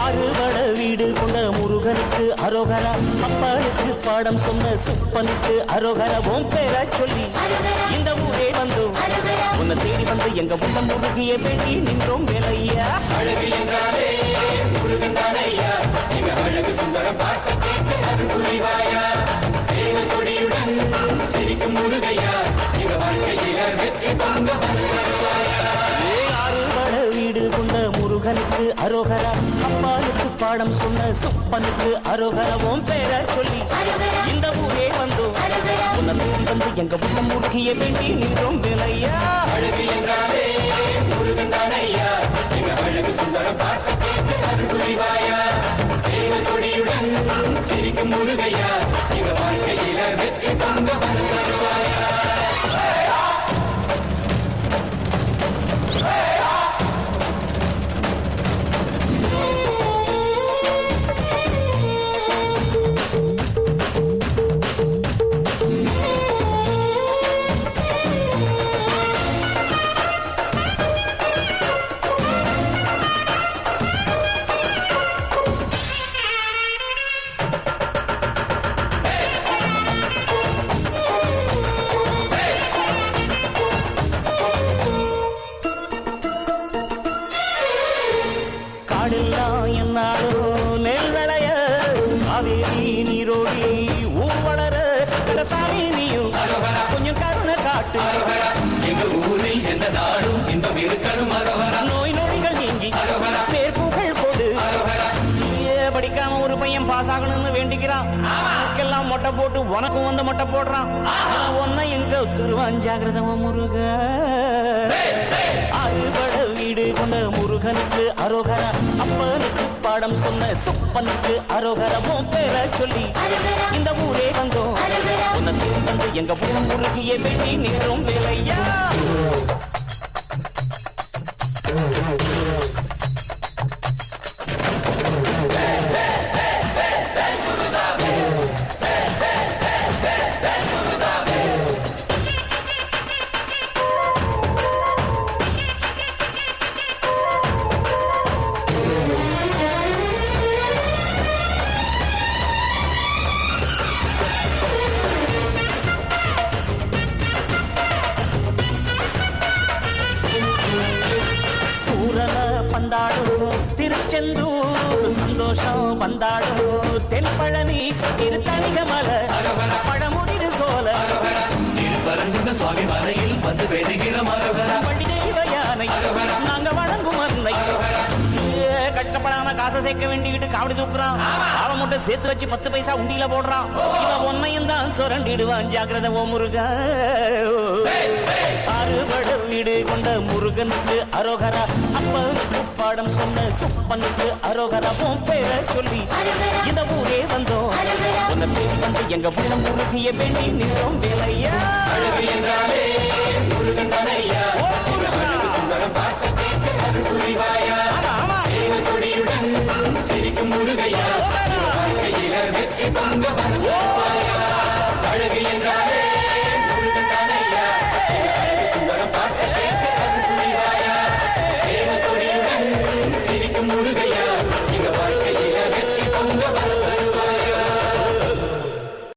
அறுபட வீடு கொண்ட முருகனுக்கு அரோகரா அப்பனுக்கு பாடம் சொன்ன சுப்பனுக்கு அரோகரா உன் பேரை சொல்லி இந்த ஊரே வந்தோம் உன்னை தேடி வந்து எங்க முன்ன முருகிய வேண்டி நின்றோம் வேலையா அழகு என்றாலே முருகன் தானையா எங்க அழகு சுந்தரம் பாட்டு கேட்டு அருள் புரிவாயா சேவல் கொடியுடன் சிரிக்கும் முருகையா எங்க வாழ்க்கையில வெற்றி பொங்க வருவாயா ஏ அறுபட வீடு கொண்ட முருகனுக்கு அரோகரா அப்பானுக்கு பாடம் சொன்ன சுப்பனுக்கு அரோகரா உன் பேரை சொல்லி இந்த ஊரே வந்தோம் உன்னை தேடி வந்து எங்க முன்ன முருகிய வேண்டி நின்றோம் வேலையா அழகு என்றாலே முருகன் தானையா எங்க அழகு சுந்தரம் பாட்டு கேட்டு அருள் புரிவாயா சேவல் கொடியுடன் சிரிக்கும் முருகையா எங்க வாழ்க்கையில வெற்றி பொங்க வருவாயா காடெல்லாம் என்னாலும் நெல் விளைய காவேரி நீரோடி ஊர் வளர கடசாமி நீயும் கொஞ்சம் கருணை காட்டு எங்க ஊரில் எந்த நாடும் இன்பம் இருக்கணும் அரோகரா நோய் நொடிகள் நீங்கி பேர் புகழ் கொடு ஏ, படிக்காம ஒரு பையன் பாஸ் ஆகணும்னு வேண்டிக்கிறான் அவனுக்கெல்லாம் மொட்டை போட்டு உனக்கும் வந்து மொட்டை போடுறான் ஒன்ன எங்க திருவான் ஜாகிரதமா முருக அறுபட வீடு கொண்ட முருகனுக்கு அரோகரா அப்பனுக்கு பாடம் சொன்ன சுப்பனுக்கு அரோகரா உன் பேரை சொல்லி இந்த ஊரே வந்தோம் உன்னை தேடி வந்து எங்க புள்ள முருகிய வேண்டி நின்றோம் வேலையா சூரன பந்தாடும் திருச்செந்தூர் சந்தோஷம் பந்தாடும் தென்பழனி திருத்தணிக மலை பழமுதிர் சோல திருப்பரங்குன்ற சுவாமி மலையில் வந்து வேண்டுகிற மரோகரா பண்டி தெய்வ யானை நாங்க வணங்கும் அன்னை ஏ, கஷ்டப்படாம காசை சேர்க்க வேண்டிக்கிட்டு காவடி தூக்குறான் அவன் மட்டும் சேர்த்து வச்சு பத்து பைசா உண்டியில போடுறான் இவன் ஒன்னையும் தான் சுரண்டிடுவான் ஜாக்கிரத ஓ முருகா அறுபட வீடு கொண்ட முருகனுக்கு அரோகரா அப்பனுக்கு பாடம் சொன்ன சுப்பனுக்கு அரோகரா உன் பேரை சொல்லி இந்த ஊரே வந்தோம் உன்னை தேடி வந்து எங்க புள்ள முருகிய வேண்டி நின்றோம் வேலையா அழகு என்றாலே முருகன் தானையா ஓ முருகா சுந்தரம் பாட்டு கேட்டு அருள் புரிவாயா ஆமா, ஆமா. சேவல் கொடியுடன் சிரிக்கும் முருகையா வாழ்க்கையில வெற்றி பொங்க வருவாயா